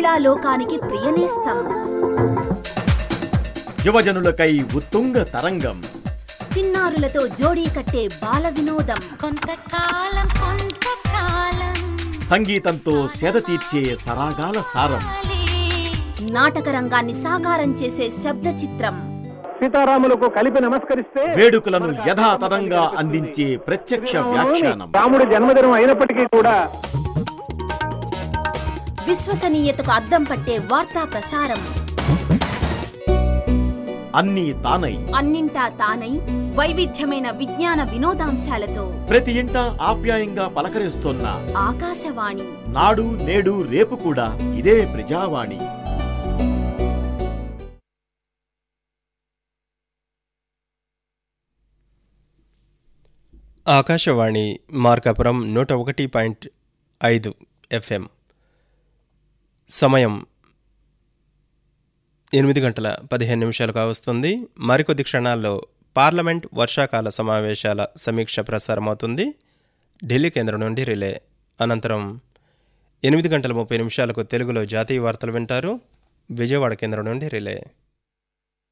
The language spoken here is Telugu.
మహిళా లోకానికి ప్రియనేస్తం యువజనులకై ఉత్తుంగ తరంగం చిన్నారులతో జోడీ కట్టే బాల వినోదం కొంతకాలం కొంతకాలం సంగీతంతో సేద తీర్చే సరాగాల సారం నాటక రంగాన్ని సాకారం చేసే శబ్ద చిత్రం సీతారాములకు కలిపి నమస్కరిస్తే వేడుకలను యథాతథంగా అందించే ప్రత్యక్ష వ్యాఖ్యానం రాముడి జన్మదినం అయినప్పటికీ కూడా విశ్వసనీయతకు అద్దం పట్టే వార్తా ప్రసారం అన్నీ తానై అన్నింటా తానై వైవిధ్యమైన విజ్ఞాన వినోదాంశాలతో ప్రతి ఇంట ఆప్యాయంగా పలకరిస్తోన్న ఆకాశవాణి నాడు నేడు రేపు కూడా ఇదే ప్రజావాణి ఆకాశవాణి మార్కాపురం నూట ఒకటి పాయింట్ ఐదు ఎఫ్ఎం సమయం ఎనిమిది గంటల పదిహేను నిమిషాలు కావస్తుంది మరికొద్ది క్షణాల్లో పార్లమెంట్ వర్షాకాల సమావేశాల సమీక్ష ప్రసారమవుతుంది ఢిల్లీ కేంద్రం నుండి రిలే అనంతరం ఎనిమిది గంటల ముప్పై నిమిషాలకు తెలుగులో జాతీయ వార్తలు వింటారు విజయవాడ కేంద్రం నుండి రిలే